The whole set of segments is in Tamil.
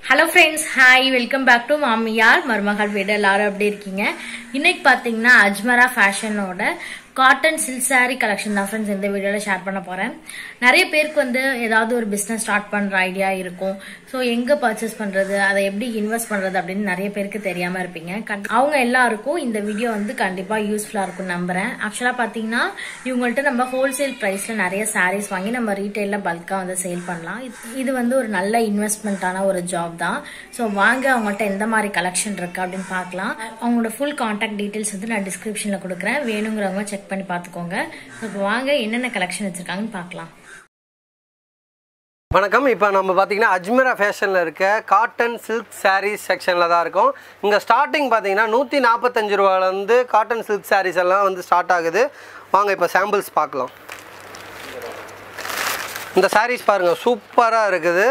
hello friends hi welcome back to மாமியார் மருமகள் வீடு எல்லாரும் எப்படி இருக்கீங்க இன்னைக்கு பார்த்தீங்கன்னா அஜ்மரா ஃபேஷனோட காட்டன் சில்க் saree கலெக்ஷன் தான் ஃப்ரெண்ட்ஸ் இந்த வீடியோவில் ஷேர் பண்ண போகிறேன் நிறைய பேருக்கு வந்து ஏதாவது ஒரு பிஸ்னஸ் ஸ்டார்ட் பண்ணுற ஐடியா இருக்கும் ஸோ எங்கே பர்ச்சேஸ் பண்ணுறது அதை எப்படி இன்வெஸ்ட் பண்ணுறது அப்படின்னு நிறைய பேருக்கு தெரியாமல் இருப்பீங்க கண்- அவங்க எல்லாருக்கும் இந்த வீடியோ வந்து கண்டிப்பாக யூஸ்ஃபுல்லாக இருக்கும் நம்புகிறேன் ஆக்சுவலாக பார்த்தீங்கன்னா இவங்கள்ட்ட நம்ம ஹோல்சேல் ப்ரைஸில் நிறைய sarees வாங்கி நம்ம ரீட்டெயிலில் பல்காக வந்து சேல் பண்ணலாம் இது- இது வந்து ஒரு நல்ல இன்வெஸ்ட்மெண்ட்டான ஒரு ஜாப் தான் ஸோ வாங்க அவங்கள்ட்ட எந்த மாதிரி கலெக்ஷன் இருக்கு அப்படின்னு பார்க்கலாம் அவங்களோட ஃபுல் காண்டாக்ட் டீட்டெயில்ஸ் வந்து நான் டிஸ்கிரிப்ஷனில் கொடுக்குறேன் வேணுங்கிறவங்க செக் பண்ணி பார்த்துக்கோங்க ஸோ இப்போ வாங்க என்னென்ன கலெக்ஷன் வச்சிருக்காங்கன்னு பார்க்கலாம் வணக்கம் இப்போ நம்ம பார்த்தீங்கன்னா அஜ்மீரா ஃபேஷனில் இருக்க காட்டன் சில்க் sarees செக்ஷனில் தான் இருக்கோம் இங்கே ஸ்டார்டிங் பார்த்தீங்கன்னா நூற்றி நாற்பத்தஞ்சு ரூபாலேருந்து காட்டன் சில்க் sarees எல்லாம் வந்து ஸ்டார்ட் ஆகுது வாங்க இப்போ சாம்பிள்ஸ் பார்க்கலாம் இந்த sarees பாருங்கள் சூப்பராக இருக்குது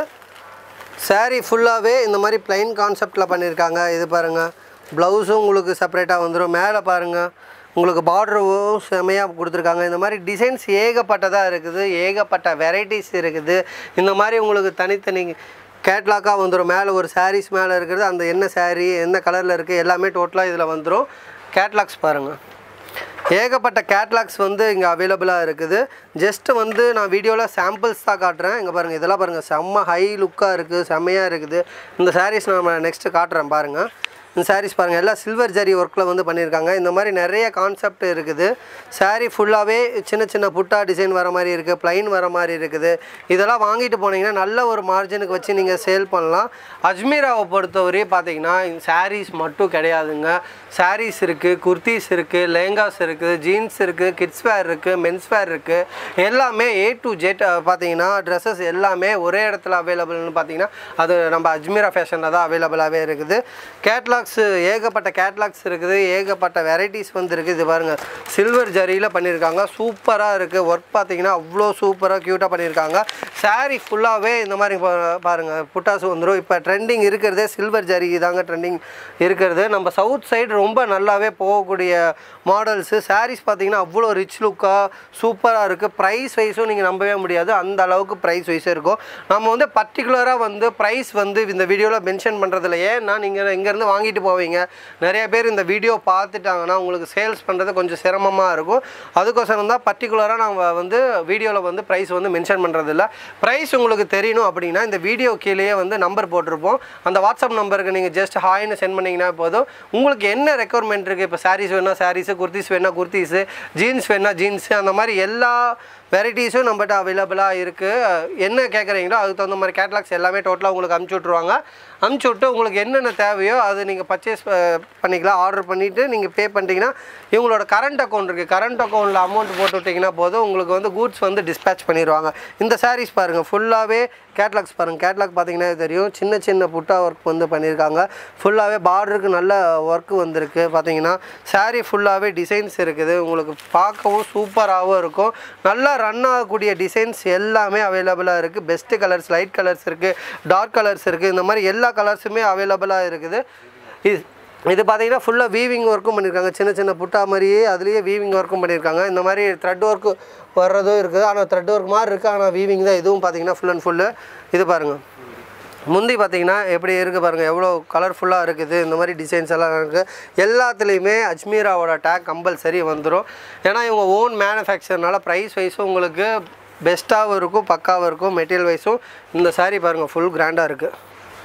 saree ஃபுல்லாகவே இந்த மாதிரி plain கான்செப்டில் பண்ணியிருக்காங்க இது பாருங்கள் ப்ளவுஸும் உங்களுக்கு செப்பரேட்டாக வந்துடும் மேலே பாருங்கள் உங்களுக்கு பார்டரும் செமையாக கொடுத்துருக்காங்க இந்த மாதிரி டிசைன்ஸ் ஏகப்பட்டதாக இருக்குது ஏகப்பட்ட வெரைட்டிஸ் இருக்குது இந்த மாதிரி உங்களுக்கு தனித்தனி கேட்லாக்காக வந்துடும் மேலே ஒரு sarees மேலே இருக்கிறது அந்த என்ன saree என்ன கலரில் இருக்குது எல்லாமே டோட்டலாக இதில் வந்துடும் கேட்லாக்ஸ் பாருங்கள் ஏகப்பட்ட கேட்லாக்ஸ் வந்து இங்கே அவைலபிளாக இருக்குது ஜஸ்ட்டு வந்து நான் வீடியோவில் சாம்பிள்ஸ் தான் காட்டுறேன் இங்கே பாருங்கள் இதெல்லாம் பாருங்கள் செம்ம ஹை லுக்காக இருக்குது செம்மையாக இருக்குது இந்த sarees நான் நெக்ஸ்ட்டு காட்டுறேன் பாருங்கள் இந்த sarees பாருங்கள் எல்லாம் சில்வர் ஜரி ஒர்க்கில் வந்து பண்ணியிருக்காங்க இந்த மாதிரி நிறைய கான்செப்ட் இருக்குது saree ஃபுல்லாகவே சின்ன சின்ன புட்டா டிசைன் வர மாதிரி இருக்குது ப்ளைன் வர மாதிரி இருக்குது இதெல்லாம் வாங்கிட்டு போனீங்கன்னா நல்ல ஒரு மார்ஜினுக்கு வச்சு நீங்கள் சேல் பண்ணலாம் அஜ்மீராவை பொறுத்தவரை பார்த்தீங்கன்னா sarees மட்டும் கிடையாதுங்க sarees இருக்குது குர்த்திஸ் இருக்குது லேங்காஸ் இருக்குது ஜீன்ஸ் இருக்குது கிட்ஸ் வேர் இருக்குது மென்ஸ் வேர் இருக்குது எல்லாமே ஏ டு ஜெட் பார்த்தீங்கன்னா ட்ரெஸ்ஸஸ் எல்லாமே ஒரே இடத்துல அவைலபிள்னு பார்த்தீங்கன்னா அது நம்ம அஜ்மீரா ஃபேஷனில் தான் அவைலபிளாகவே இருக்குது கேட்லாக்ஸ் ஏகப்பட்ட கேட்லாக்ஸ் இருக்குது ஏகப்பட்ட வெரைட்டிஸ் வந்து இருக்குது இது பாருங்கள் சில்வர் ஜரியில் பண்ணியிருக்காங்க சூப்பராக இருக்குது ஒர்க் பார்த்தீங்கன்னா அவ்வளோ சூப்பராக க்யூட்டாக பண்ணியிருக்காங்க saree ஃபுல்லாகவே இந்த மாதிரி பா- பாருங்கள் புட்டாஸ் வந்துடும் இப்போ ட்ரெண்டிங் இருக்கிறதே சில்வர் ஜரி தாங்க ட்ரெண்டிங் இருக்கிறது நம்ம சவுத் சைடு ரொம்ப நல்லாவே போகக்கூடிய மாடல்ஸு sarees பார்த்தீங்கன்னா அவ்வளோ ரிச் லுக்காக சூப்பராக இருக்குது ப்ரைஸ் வைஸும் நீங்கள் நம்பவே முடியாது அந்த அளவுக்கு ப்ரைஸ் வைஸ் இருக்கும் நம்ம வந்து பர்டிகுலராக வந்து ப்ரைஸ் வந்து இந்த வீடியோவில் மென்ஷன் பண்ணுறதில்ல ஏன்னா நீங்கள் இங்கேருந்து வாங்கிட்டு போவீங்க நிறைய பேர் இந்த வீடியோ பார்த்துட்டாங்கன்னா உங்களுக்கு சேல்ஸ் பண்ணுறது கொஞ்சம் சிரமமாக இருக்கும் அதுக்கோசரம் தான் பர்டிகுலராக நாங்கள் வந்து வீடியோவில் வந்து ப்ரைஸ் வந்து மென்ஷன் பண்ணுறதில்ல ப்ரைஸ் உங்களுக்கு தெரியணும் அப்படின்னா இந்த வீடியோ கீழேயே வந்து நம்பர் போட்டிருப்போம் அந்த வாட்ஸ்அப் நம்பருக்கு நீங்கள் ஜஸ்ட் ஹாய்னு சென்ட் பண்ணிங்கன்னா போதும் உங்களுக்கு என்ன ரெக்குவயர்மெண்ட் இருக்குது இப்போ சாரீஸ் வேணா சாரீஸு குர்த்திஸ் வேணா குர்த்திஸு ஜீன்ஸ் வேணா ஜீன்ஸு அந்த மாதிரி எல்லா வெரைட்டிஸும் நம்மகிட்ட அவைலபிளாக இருக்குது என்ன கேட்குறீங்களோ அதுக்கு தகுந்த மாதிரி கேட்லாக்ஸ் எல்லாமே டோட்டலாக உங்களுக்கு அமுச்சு விட்ருவாங்க அமுச்சு விட்டு உங்களுக்கு என்னென்ன தேவையோ அது நீங்கள் பர்ச்சேஸ் பண்ணிக்கலாம் ஆர்டர் பண்ணிவிட்டு நீங்கள் பே பண்ணிட்டீங்கன்னா இவங்களோட கரண்ட் அக்கௌண்ட் இருக்குது கரண்ட் அக்கௌண்ட்டில் அமௌண்ட் போட்டு விட்டிங்கன்னா போதும் உங்களுக்கு வந்து கூட்ஸ் வந்து டிஸ்பேச் பண்ணிடுவாங்க இந்த sarees பாருங்கள் ஃபுல்லாகவே கேட்லாக்ஸ் பாருங்கள் கேட்லாக் பார்த்தீங்கன்னா தெரியும் சின்ன சின்ன புட்டா ஒர்க் வந்து பண்ணியிருக்காங்க ஃபுல்லாகவே பார்டருக்கு நல்ல ஒர்க் வந்திருக்கு பார்த்தீங்கன்னா saree ஃபுல்லாகவே டிசைன்ஸ் இருக்குது உங்களுக்கு பார்க்கவும் சூப்பராகவும் இருக்கும் நல்லா ரன் ஆகக்கூடிய டிசைன்ஸ் எல்லாமே அவைலபிளாக இருக்குது பெஸ்ட்டு கலர்ஸ் லைட் கலர்ஸ் இருக்குது டார்க் கலர்ஸ் இருக்குது இந்த மாதிரி எல்லா கலர்ஸுமே அவைலபிளாக இருக்குது இது இது பார்த்தீங்கன்னா ஃபுல்லாக வீவிங் ஒர்க்கும் பண்ணியிருக்காங்க சின்ன சின்ன புட்டா மாதிரியே அதுலேயே வீவிங் ஒர்க்கும் பண்ணியிருக்காங்க இந்த மாதிரி த்ரெட் ஒர்க்கு வர்றதும் இருக்குது ஆனால் த்ரெட் ஒர்க் மாதிரி இருக்குது ஆனால் வீவிங் தான் இதுவும் பார்த்தீங்கன்னா ஃபுல் அண்ட் ஃபுல்லு இது பாருங்கள் முந்தி பார்த்தீங்கன்னா எப்படி இருக்குது பாருங்கள் எவ்வளோ கலர்ஃபுல்லாக இருக்குது இந்த மாதிரி டிசைன்ஸ் எல்லாம் இருக்குது எல்லாத்துலேயுமே அஜ்மீராவோட டேக் கம்பல்சரி வந்துடும் ஏன்னா இவங்க ஓன் மேனுஃபேக்சர்னால ப்ரைஸ் வைஸும் உங்களுக்கு பெஸ்ட்டாகவும் இருக்கும் பக்காவும் இருக்கும் மெட்டீரியல் வைஸும் இந்த saree பாருங்கள் ஃபுல் கிராண்டாக இருக்குது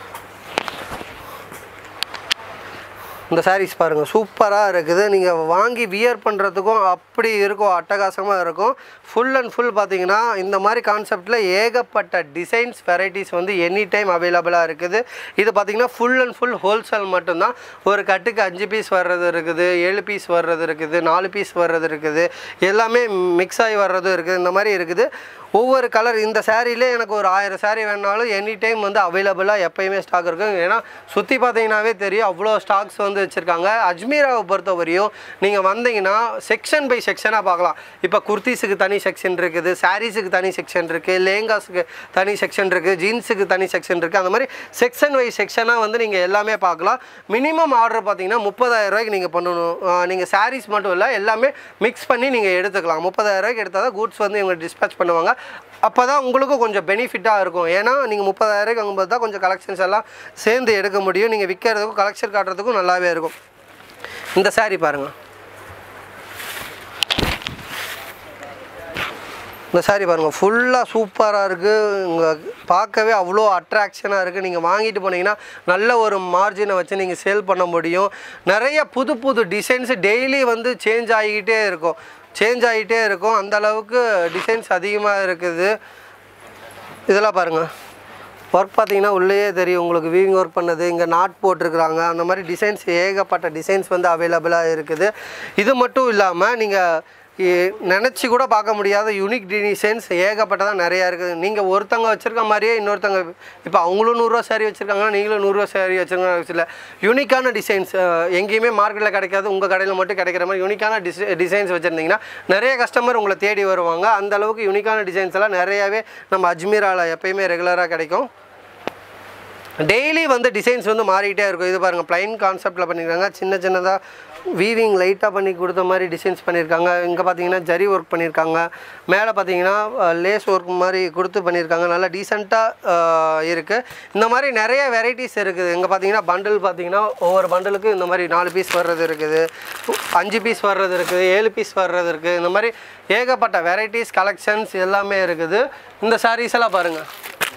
இந்த sarees பாருங்கள் சூப்பராக இருக்குது நீங்கள் வாங்கி வியர் பண்ணுறதுக்கும் அப்படி இருக்கும் அட்டகாசமாக இருக்கும் ஃபுல் அண்ட் ஃபுல் பார்த்தீங்கன்னா இந்த மாதிரி கான்செப்டில் ஏகப்பட்ட டிசைன்ஸ் வெரைட்டிஸ் வந்து எனி டைம் அவைலபிளாக இருக்குது இது பார்த்தீங்கன்னா ஃபுல் அண்ட் ஃபுல் ஹோல்சேல் மட்டும்தான் ஒரு கட்டுக்கு அஞ்சு பீஸ் வர்றது இருக்குது ஏழு பீஸ் வர்றது இருக்குது நாலு பீஸ் வர்றது இருக்குது எல்லாமே மிக்ஸ் ஆகி வர்றதும் இருக்குது இந்த மாதிரி இருக்குது ஒவ்வொரு கலர் இந்த சேரீலே எனக்கு ஒரு ஆயிரம் saree வேணாலும் எனி டைம் வந்து அவைலபிளாக எப்பயுமே ஸ்டாக் இருக்கும் ஏன்னா சுற்றி பார்த்தீங்கன்னாவே தெரியும் அவ்வளோ ஸ்டாக்ஸ் வந்து வச்சுருக்காங்க அஜ்மீராவை பொறுத்த வரையும் நீங்கள் வந்தீங்கன்னா செக்ஷன் பை செக்ஷனாக பார்க்கலாம் இப்போ குர்த்திஸுக்கு தனி செக்ஷன் இருக்குது சாரீஸுக்கு தனி செக்ஷன் இருக்குது லேங்காஸுக்கு தனி செக்ஷன் இருக்குது ஜீன்ஸுக்கு தனி செக்ஷன் இருக்குது அந்த மாதிரி செக்ஷன் வைஸ் செக்ஷனாக வந்து நீங்கள் எல்லாமே பார்க்கலாம் மினிமம் ஆர்டர் பார்த்தீங்கன்னா முப்பதாயிரம் ரூபாய்க்கு நீங்கள் பண்ணணும் நீங்கள் சாரீஸ் மட்டும் இல்லை எல்லாமே மிக்ஸ் பண்ணி நீங்கள் எடுத்துக்கலாம் முப்பதாயிரம் ரூபாய்க்கு எடுத்தால் தான் கூட்ஸ் வந்து இவங்க டிஸ்பேச் பண்ணுவாங்க அப்போ தான் உங்களுக்கும் கொஞ்சம் பெனிஃபிட்டாக இருக்கும் ஏன்னா நீங்கள் முப்பதாயிரம் வாங்கும்போது தான் கொஞ்சம் கலெக்ஷன்ஸ் எல்லாம் சேர்ந்து எடுக்க முடியும் நீங்கள் விற்கிறதுக்கும் கலெக்ஷன் காட்டுறதுக்கும் நல்லாவே இருக்கும் இந்த saree பாருங்கள் இந்த saree பாருங்கள் ஃபுல்லாக சூப்பராக இருக்குது இங்கே பார்க்கவே அவ்வளோ அட்ராக்ஷனாக இருக்குது நீங்கள் வாங்கிட்டு போனீங்கன்னா நல்ல ஒரு மார்ஜினை வச்சு நீங்கள் சேல் பண்ண முடியும் நிறைய புது புது டிசைன்ஸ் டெய்லி வந்து சேஞ்ச் ஆகிக்கிட்டே இருக்கும் சேஞ்ச் ஆகிட்டே இருக்கும் அந்த அளவுக்கு டிசைன்ஸ் அதிகமாக இருக்குது இதெல்லாம் பாருங்கள் ஒர்க் பார்த்தீங்கன்னா உள்ளேயே தெரியும் உங்களுக்கு வீவிங் ஒர்க் பண்ணது இங்கே நாட் போட்டிருக்கிறாங்க அந்த மாதிரி டிசைன்ஸ் ஏகப்பட்ட டிசைன்ஸ் வந்து அவைலபிளாக இருக்குது இது மட்டும் இல்லாமல் நீங்கள் நினச்சி கூட பார்க்க முடியாத யூனிக் டிசைன்ஸ் ஏகப்பட்டதாக நிறையா இருக்குது நீங்கள் ஒருத்தங்க வச்சுருக்க மாதிரியே இன்னொருத்தங்க இப்போ அவங்களும் நூறுரூவா சாரி வச்சுருக்காங்கன்னா நீங்களும் நூறுரூவா சாரி வச்சுருக்காங்க இல்லை யூனிக்கான டிசைன்ஸ் எங்கேயுமே மார்க்கெட்டில் கிடைக்காது உங்கள் கடையில் மட்டும் கிடைக்கிற மாதிரி யூனிக்கான டிசை டிசைன்ஸ் வச்சுருந்தீங்கன்னா நிறைய கஸ்டமர் உங்களை தேடி வருவாங்க அந்த அளவுக்கு யூனிக்கான டிசைன்ஸ் எல்லாம் நிறையாவே நம்ம அஜ்மீராவில் எப்பயுமே ரெகுலராக கிடைக்கும் டெய்லி வந்து டிசைன்ஸ் வந்து மாறிக்கிட்டே இருக்கும் இது பாருங்கள் ப்ளைன் கான்செப்டில் பண்ணியிருக்காங்க சின்ன சின்னதாக வீவிங் லைட்டாக பண்ணி கொடுத்த மாதிரி டிசைன்ஸ் பண்ணியிருக்காங்க இங்கே பார்த்தீங்கன்னா ஜரி ஒர்க் பண்ணியிருக்காங்க மேலே பார்த்தீங்கன்னா லேஸ் ஒர்க் மாதிரி கொடுத்து பண்ணியிருக்காங்க நல்லா டீசெண்டாக இருக்குது இந்த மாதிரி நிறைய வெரைட்டிஸ் இருக்குது இங்கே பார்த்தீங்கன்னா பண்டில் பார்த்தீங்கன்னா ஒவ்வொரு பண்டலுக்கு இந்த மாதிரி நாலு பீஸ் வர்றது இருக்குது அஞ்சு பீஸ் வர்றது இருக்குது ஏழு பீஸ் வர்றது இருக்குது இந்த மாதிரி ஏகப்பட்ட வெரைட்டிஸ் கலெக்ஷன்ஸ் எல்லாமே இருக்குது இந்த sarees எல்லாம் பாருங்கள்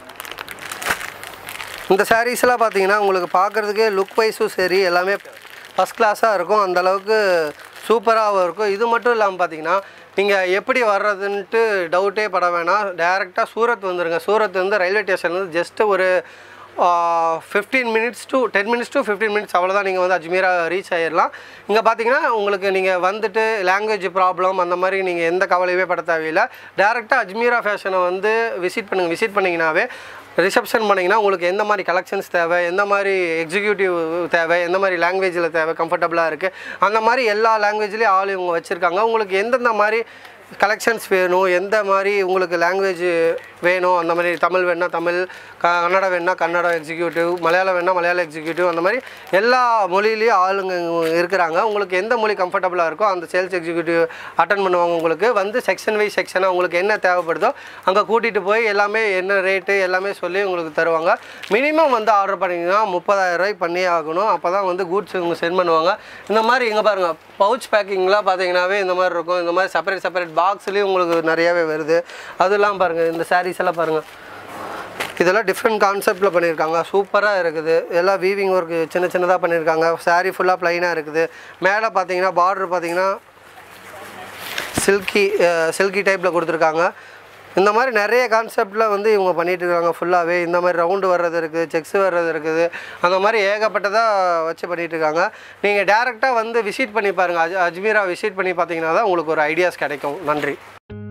இந்த சாரீஸ்லாம் பார்த்தீங்கன்னா உங்களுக்கு பார்க்குறதுக்கே லுக் வைஸும் சரி எல்லாமே ஃபஸ்ட் கிளாஸாக இருக்கும் அந்த அளவுக்கு சூப்பராகவும் இருக்கும் இது மட்டும் இல்லாமல் பார்த்தீங்கன்னா நீங்கள் எப்படி வர்றதுன்ட்டு டவுட்டே பட வேணாம் டேரெக்டாக சூரத் வந்துடுங்க சூரத் வந்து ரயில்வே ஸ்டேஷன்லேருந்து ஜஸ்ட்டு ஒரு fifteen minutes to ten minutes to fifteen minutes அவ்வளோதான் நீங்கள் வந்து அஜ்மீரா ரீச் ஆயிடலாம் இங்கே பார்த்தீங்கன்னா உங்களுக்கு நீங்கள் வந்துட்டு லாங்குவேஜ் ப்ராப்ளம் அந்த மாதிரி நீங்கள் எந்த கவலையுமே பட தேவையில்லை டேரெக்டாக அஜ்மீரா ஃபேஷனை வந்து விசிட் பண்ணுங்கள் விசிட் பண்ணிங்கனாவே ரிசப்ஷன் பண்ணிங்கன்னா உங்களுக்கு எந்த மாதிரி கலெக்ஷன்ஸ் தேவை எந்த மாதிரி எக்ஸிக்யூட்டிவ் தேவை எந்த மாதிரி லாங்குவேஜில் தேவை கம்ஃபர்டபுளாக இருக்குது அந்த மாதிரி எல்லா லாங்குவேஜ்லேயும் ஆள் இவங்க வச்சுருக்காங்க உங்களுக்கு எந்தெந்த மாதிரி கலெக்ஷன்ஸ் வேணும் எந்த மாதிரி உங்களுக்கு லாங்குவேஜ் வேணும் அந்த மாதிரி தமிழ் வேணா தமிழ் க கன்னடம் வேணா கன்னடம் எக்ஸிக்யூட்டிவ் மலையாளம் வேணா மலையாள எக்ஸிக்யூட்டிவ் அந்த மாதிரி எல்லா மொழியிலையும் ஆளுங்க இருக்கிறாங்க உங்களுக்கு எந்த மொழி கம்ஃபர்டபுளாக இருக்கோ அந்த சேல்ஸ் எக்ஸிக்யூட்டிவ் அட்டன் பண்ணுவாங்க உங்களுக்கு வந்து செக்ஷன் வைஸ் செக்ஷனாக உங்களுக்கு என்ன தேவைப்படுதோ அங்கே கூட்டிகிட்டு போய் எல்லாமே என்ன ரேட்டு எல்லாமே சொல்லி உங்களுக்கு தருவாங்க மினிமம் வந்து ஆர்டர் பண்ணிங்கன்னா முப்பதாயிரம் ரூபாய்க்கு பண்ணியே ஆகணும் அப்போ தான் வந்து கூட்ஸ் இவங்க சென்ட் பண்ணுவாங்க இந்த மாதிரி இங்கே பாருங்கள் பவுச் பேக்கிங்லாம் பார்த்தீங்கன்னாவே இந்த மாதிரி இருக்கும் இந்த மாதிரி செப்பரேட் செப்பரேட் பாக்ஸ்லேயும் உங்களுக்கு நிறையாவே வருது அதெல்லாம் பாருங்கள் இந்த sarees எல்லாம் பாருங்கள் இதெல்லாம் டிஃப்ரெண்ட் கான்செப்டில் பண்ணியிருக்காங்க சூப்பராக இருக்குது எல்லாம் வீவிங் ஒர்க் சின்ன சின்னதாக பண்ணியிருக்காங்க saree ஃபுல்லாக ப்ளைனாக இருக்குது மேலே பார்த்தீங்கன்னா பார்டர் பார்த்தீங்கன்னா சில்கி சில்கி டைப்பில் கொடுத்துருக்காங்க இந்த மாதிரி நிறைய கான்செப்டில் வந்து இவங்க பண்ணிட்டு இருக்காங்க ஃபுல்லாகவே இந்த மாதிரி ரவுண்டு வர்றது இருக்குது செக்ஸ் வர்றது இருக்குது அந்த மாதிரி ஏகப்பட்டதாக வச்சு பண்ணிட்டு இருக்காங்க நீங்கள் டேரெக்டாக வந்து விசிட் பண்ணி பாருங்கள் அஜ் அஜ்மீரா விசிட் பண்ணி பார்த்தீங்கன்னா தான் உங்களுக்கு ஒரு ஐடியாஸ் கிடைக்கும் நன்றி